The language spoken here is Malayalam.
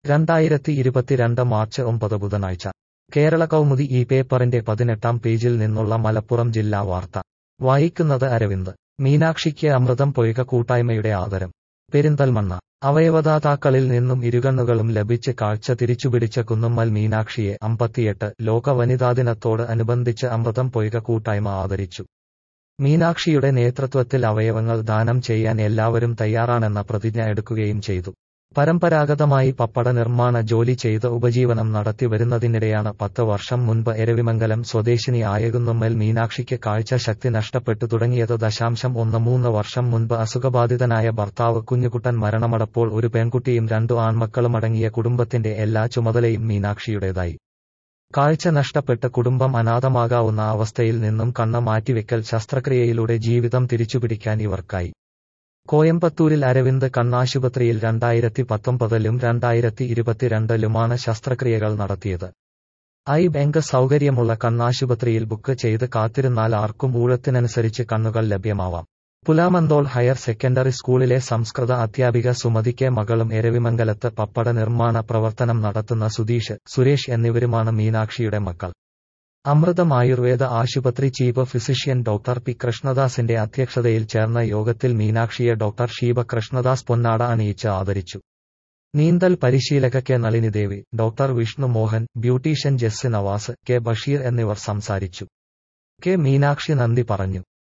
രണ്ടായിരത്തി ഇരുപത്തിരണ്ട് മാർച്ച് ഒമ്പത് ബുധനാഴ്ച കേരള കൗമുദി ഈ പേപ്പറിന്റെ പതിനെട്ടാം പേജിൽ നിന്നുള്ള മലപ്പുറം ജില്ലാ വാർത്ത വായിക്കുന്നത് അരവിന്ദ് മീനാക്ഷിക്ക് അമൃതം പൊയ്ക കൂട്ടായ്മയുടെ ആദരം പെരിന്തൽമണ്ണ അവയവദാതാക്കളിൽ നിന്നും ഇരുകണ്ണുകളും ലഭിച്ച് കാഴ്ച തിരിച്ചുപിടിച്ച കുന്നുമ്മൽ മീനാക്ഷിയെ അമ്പത്തിയെട്ട് ലോക വനിതാ ദിനത്തോട് അനുബന്ധിച്ച് അമൃതം പൊയ്ക കൂട്ടായ്മ ആദരിച്ചു മീനാക്ഷിയുടെ നേതൃത്വത്തിൽ അവയവങ്ങൾ ദാനം ചെയ്യാൻ എല്ലാവരും തയ്യാറാണെന്ന പ്രതിജ്ഞ എടുക്കുകയും ചെയ്തു പരമ്പരാഗതമായി പപ്പട നിർമ്മാണ ജോലി ചെയ്ത് ഉപജീവനം നടത്തി വരുന്നതിനിടെയാണ് പത്ത് വർഷം മുൻപ് എരവിമംഗലം സ്വദേശിനി ആയകുന്നുമ്മൽ മീനാക്ഷിക്ക് കാഴ്ച ശക്തി നഷ്ടപ്പെട്ടു തുടങ്ങിയത് ദശാംശം ഒന്ന് മൂന്ന് വർഷം മുൻപ് അസുഖബാധിതനായ ഭർത്താവ് കുഞ്ഞുകുട്ടൻ മരണമടപ്പോൾ ഒരു പെൺകുട്ടിയും രണ്ടു ആൺമക്കളുമടങ്ങിയ കുടുംബത്തിന്റെ എല്ലാ ചുമതലയും മീനാക്ഷിയുടേതായി കാഴ്ച നഷ്ടപ്പെട്ട് കുടുംബം അനാഥമാകാവുന്ന അവസ്ഥയിൽ നിന്നും കണ്ണ് മാറ്റിവെക്കൽ ശസ്ത്രക്രിയയിലൂടെ ജീവിതം തിരിച്ചുപിടിക്കാൻ ഇവർക്കായി കോയമ്പത്തൂരിൽ അരവിന്ദ് കണ്ണാശുപത്രിയിൽ രണ്ടായിരത്തി പത്തൊമ്പതിലും രണ്ടായിരത്തി ഇരുപത്തിരണ്ടിലുമാണ് ശസ്ത്രക്രിയകൾ നടത്തിയത് ഐ ബാങ്ക് സൗകര്യമുള്ള കണ്ണാശുപത്രിയിൽ ബുക്ക് ചെയ്ത് കാത്തിരുന്നാൽ ആർക്കും ഊഴത്തിനനുസരിച്ച് കണ്ണുകൾ ലഭ്യമാവാം പുലാമന്തോൾ ഹയർ സെക്കൻഡറി സ്കൂളിലെ സംസ്കൃത അധ്യാപിക സുമതിക്ക് മകളും എരവിമംഗലത്ത് പപ്പട നിർമ്മാണ പ്രവർത്തനം നടത്തുന്ന സുധീഷ് സുരേഷ് എന്നിവരുമാണ് മീനാക്ഷിയുടെ മക്കൾ അമൃതം ആയുർവേദ ആശുപത്രി ചീഫ് ഫിസിഷ്യൻ ഡോക്ടർ പി കൃഷ്ണദാസിന്റെ അധ്യക്ഷതയിൽ ചേർന്ന യോഗത്തിൽ മീനാക്ഷിയെ ഡോക്ടർ ഷീബ കൃഷ്ണദാസ് പൊന്നാട അണിയിച്ച് ആദരിച്ചു നീന്തൽ പരിശീലക K Nalinidevi doctor Vishnu Mohan beautician Jessy Navas K Basheer എന്നിവർ സംസാരിച്ചു കെ മീനാക്ഷി നന്ദി പറഞ്ഞു